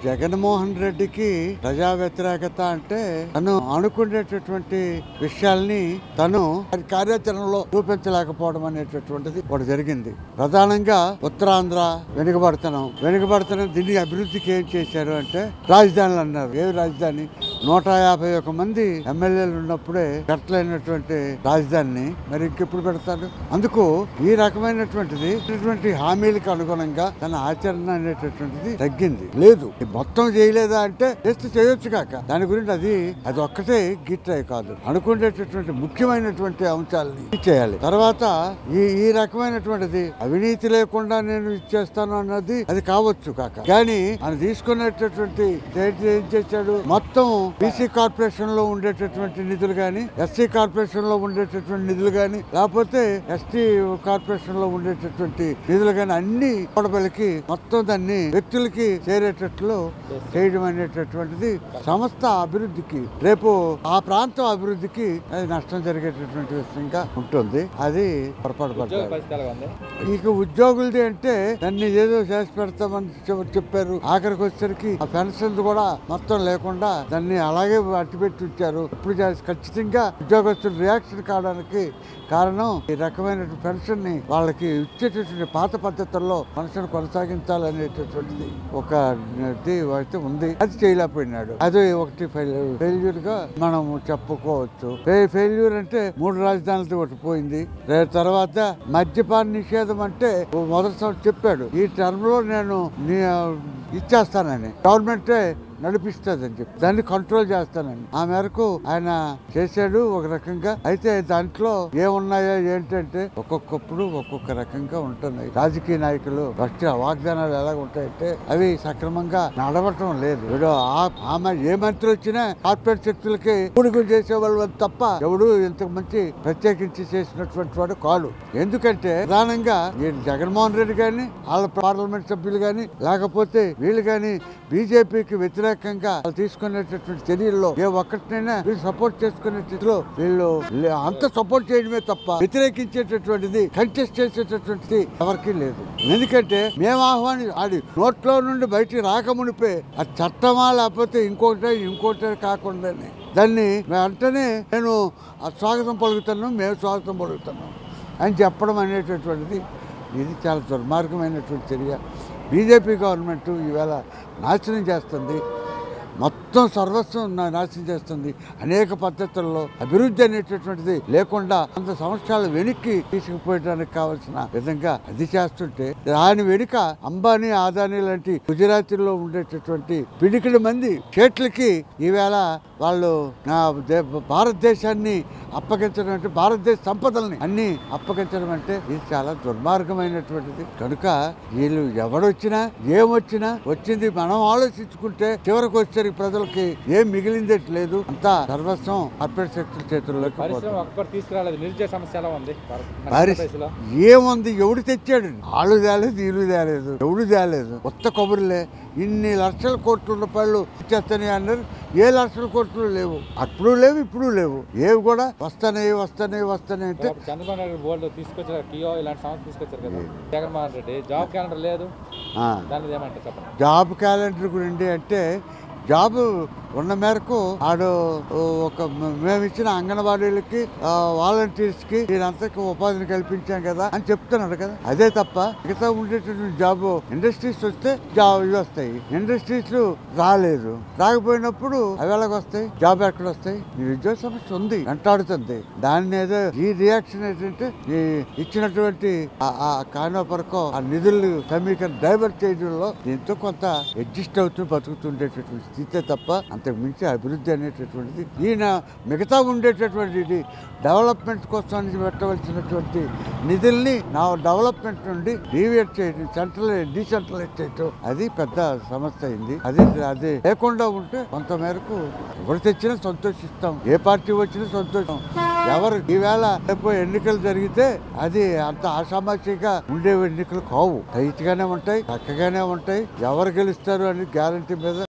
జగన్మోహన్ రెడ్డికి ప్రజా వ్యతిరేకత అంటే తను అనుకునేటటువంటి విషయాల్ని తను అది కార్యాచరణలో చూపించలేకపోవడం అనేటటువంటిది ఒకటి జరిగింది ప్రధానంగా ఉత్తరాంధ్ర వెనుకబడతనం వెనుకబడతనం దీన్ని అభివృద్ధికి ఏం చేశారు అంటే రాజధానులు అన్నారు ఏ రాజధాని నూట యాభై ఒక మంది ఎమ్మెల్యేలు ఉన్నప్పుడే కట్టలేనటువంటి రాజధానిని మరి ఇంకెప్పుడు పెడతారు అందుకు ఈ రకమైనటువంటిది ఇటువంటి హామీలకు అనుగుణంగా తన ఆచరణ అనేటటువంటిది తగ్గింది లేదు ఇది మొత్తం చేయలేదా అంటే చేస్తే చేయొచ్చు కాక దాని గురించి అది అది ఒక్కటే గిట్టే కాదు అనుకునేటటువంటి ముఖ్యమైనటువంటి అంశాలని చేయాలి తర్వాత ఈ ఈ రకమైనటువంటిది అవినీతి లేకుండా నేను ఇచ్చేస్తాను అన్నది అది కావచ్చు కాక కానీ ఆయన తీసుకునేటటువంటి ఏంటి- ఏం చేశాడు మొత్తం బీసీ కార్పొరేషన్ లో ఉండేటటువంటి నిధులు గాని ఎస్సీ కార్పొరేషన్ లో ఉండేటటువంటి నిధులు గాని లేకపోతే ఎస్టీ కార్పొరేషన్ లో ఉండేటటువంటి నిధులు గాని అన్ని కొడబలికి మొత్తం దాన్ని వ్యక్తులకి చేరేటట్లు చేయడం అనేటటువంటిది సంస్థ అభివృద్ధికి రేపు ఆ ప్రాంతం అభివృద్ధికి అది నష్టం జరిగేటటువంటి విషయంగా ఉంటుంది అది పొరపాటు ఉద్యోగ పడ్డారు పరిస్థితి ఎలా ఉంది ఇక ఉద్యోగులది అంటే దాన్ని ఏదో చేసి పెడతామని చెప్- చెప్పారు ఆఖరికి వచ్చేసరికి ఆ పెన్షన్ కూడా మొత్తం లేకుండా దాన్ని అలాగే అట్టిపెట్టి ఉంచారు ఇప్పుడు చేసి ఖచ్చితంగా ఉద్యోగస్తులు రియాక్షన్ కావడానికి కారణం ఈ రకమైన పెన్షన్ ని వాళ్ళకి ఇచ్చేటటువంటి పాత పద్ధతుల్లో పెన్షన్ కొనసాగించాలనేటటువంటిది ఒక ఇది అయితే ఉంది అది చేయలేకపోయినాడు అది ఒకటి ఫెయిల్యూర్ గా మనం చెప్పుకోవచ్చు ఫెయిల్యూర్ అంటే మూడు రాజధానులతో ఒకటి పోయింది రే- తర్వాత మద్యపాన నిషేధం అంటే ఓ మొదటి సంవత్సరం చెప్పాడు ఈ టర్మ్ లో నేను నీ- ఇచ్చేస్తానని గవర్నమెంటే నడిపిస్తుందని చెప్పి దాన్ని కంట్రోల్ చేస్తానని ఆ మేరకు ఆయన చేశాడు ఒక రకంగా అయితే దాంట్లో ఏమున్నాయో ఏంటంటే ఒక్కొక్కప్పుడు ఒక్కొక్క రకంగా ఉంటున్నాయి రాజకీయ నాయకులు వచ్చే వాగ్దానాలు ఎలా ఉంటాయంటే అవి సక్రమంగా నడవటం లేదు ఇప్పుడు ఆ- ఆమె ఏ మంత్రి వచ్చినా కార్పొరేట్ శక్తులకి కూడుకు చేసేవాళ్ళు తప్ప ఎవడు ఇంతకు మంచి ప్రత్యేకించి చేసినటువంటి వాడు కాదు ఎందుకంటే ప్రధానంగా ఈ జగన్మోహన్ రెడ్డి గాని వాళ్ళ పార్లమెంట్ సభ్యులు గాని లేకపోతే వీళ్ళు గాని బీజేపీకి వ్యతిరేకంగా వాళ్ళు తీసుకునేటటువంటి చర్యల్లో ఏ ఒక్కటినైనా వీళ్ళు సపోర్ట్ చేసుకునే స్థితిలో వీళ్ళు లే- అంత సపోర్ట్ చేయడమే తప్ప వ్యతిరేకించేటటువంటిది కంటెస్ట్ చేసేటటువంటిది ఎవరికీ లేదు ఎందుకంటే మేము ఆహ్వాని ఆడి నోట్లో నుండి బయటికి రాకమునిపే ఆ చట్టమా లేకపోతే ఇంకోటి ఇంకోటి కాకుండానే దాన్ని వెంటనే నేను ఆ స్వాగతం పలుకుతాను మేము స్వాగతం పలుకుతున్నాం అని చెప్పడం అనేటటువంటిది ఇది చాలా దుర్మార్గమైనటువంటి చర్య బీజేపీ గవర్నమెంట్ ఈవేళ నాశనం చేస్తుంది మొత్తం సర్వస్వం నా- నాశనం చేస్తుంది అనేక పద్ధతుల్లో అభివృద్ధి అనేటటువంటిది లేకుండా కొంత సంవత్సరాలు వెనక్కి తీసుకుపోయడానికి కావాల్సిన విధంగా అది చేస్తుంటే దాని వెనుక అంబానీ ఆదానీ లాంటి గుజరాతీలో ఉండేటటువంటి పిడికిడి మంది చేట్లకి ఈవేళ వాళ్ళు నా దే- భారతదేశాన్ని అప్పగించడం అంటే భారతదేశ సంపదల్ని అన్ని అప్పగించడం అంటే ఇది చాలా దుర్మార్గమైనటువంటిది కనుక వీళ్ళు ఎవడొచ్చినా ఏమొచ్చినా వచ్చింది మనం ఆలోచించుకుంటే చివరికి వచ్చేసరికి ప్రజలకి ఏం మిగిలిందే లేదు అంతా సర్వస్వం కార్పొరేట్ శక్తుల చేతుల్లోకి పరిశ్రమ పోతుంది ఒక్కటి తీసుకురాలేదు నిరుద్యోగ సమస్య ఎలా ఉంది మన పరిస్- ఆంధ్రప్రదేశ్లో ఏముంది ఎవడు తెచ్చాడు ఆళ్ళు తేలేదు వీళ్ళు తేలేదు ఎవడు తేలేదు కొత్త కొబ్బరిలే ఇన్ని లక్షల కోట్ల రూపాయలు ఇచ్చేస్తాయి అన్నారు ఏ లక్షల కోట్లు లేవు అప్పుడు లేవు ఇప్పుడు లేవు ఏవి కూడా వస్తాయి వస్తాయి వస్తాయి అంటే అప్పుడు చంద్రబాబు నాయుడు బోర్డు తీసుకొచ్చారు కియో ఇలాంటి సంస్థ తీసుకొచ్చారు కదా జగన్మోహన్ రెడ్డి జాబ్ క్యాలెండర్ లేదు ఆ, దాని మీద ఏమంటారు చెప్పండి జాబ్ క్యాలెండర్ గురించి అంటే జాబ్ ఉన్న మేరకు ఆడు ఒక మేము ఇచ్చిన అంగన్వాడీలకి వాలంటీర్స్ కి వీరందరికీ ఉపాధిని కల్పించాం కదా అని చెప్తున్నాడు కదా అదే తప్ప మిగతా ఉండేటటువంటి జాబ్ ఇండస్ట్రీస్ వస్తే జాబ్ ఇవి వస్తాయి ఇండస్ట్రీస్ రాలేదు రాకపోయినప్పుడు అవి ఎలాగ వస్తాయి జాబ్ ఎక్కడ వస్తాయి నిరుద్యోగ సమస్య ఉంది వెంటాడుతుంది దాన్ని ఏదో ఈ రియాక్షన్ ఏంటంటే ఈ ఇచ్చినటువంటి ఆ- ఆ కానోపరకో ఆ నిధులు సమీకరణ డైవర్ట్ చేయడంలో దీంతో కొంత అడ్జస్ట్ అవుతూ బతుకుతుండేటటువంటి స్థితే తప్ప అంతకు మించి అభివృద్ధి అనేటటువంటిది ఈయన మిగతా ఉండేటటువంటి డెవలప్మెంట్ కోసం పెట్టవలసినటువంటి నిధుల్ని నా డెవలప్మెంట్ నుండి డీవియేట్ చేయడం సెంట్రల్ డీసెంట్రలైజ్ చేయటం అది పెద్ద సమస్య అయింది అది అది లేకుండా ఉంటే కొంత మేరకు ఎవరు తెచ్చినా సంతోషిస్తాం ఏ పార్టీ వచ్చినా సంతోషం ఎవరు ఈవేళ రేపు ఎన్నికలు జరిగితే అది అంత ఆషామాషిగా ఉండే ఎన్నికలు కావు టైట్ గానే ఉంటాయి చక్కగానే ఉంటాయి ఎవరు గెలుస్తారు అని గ్యారంటీ మీద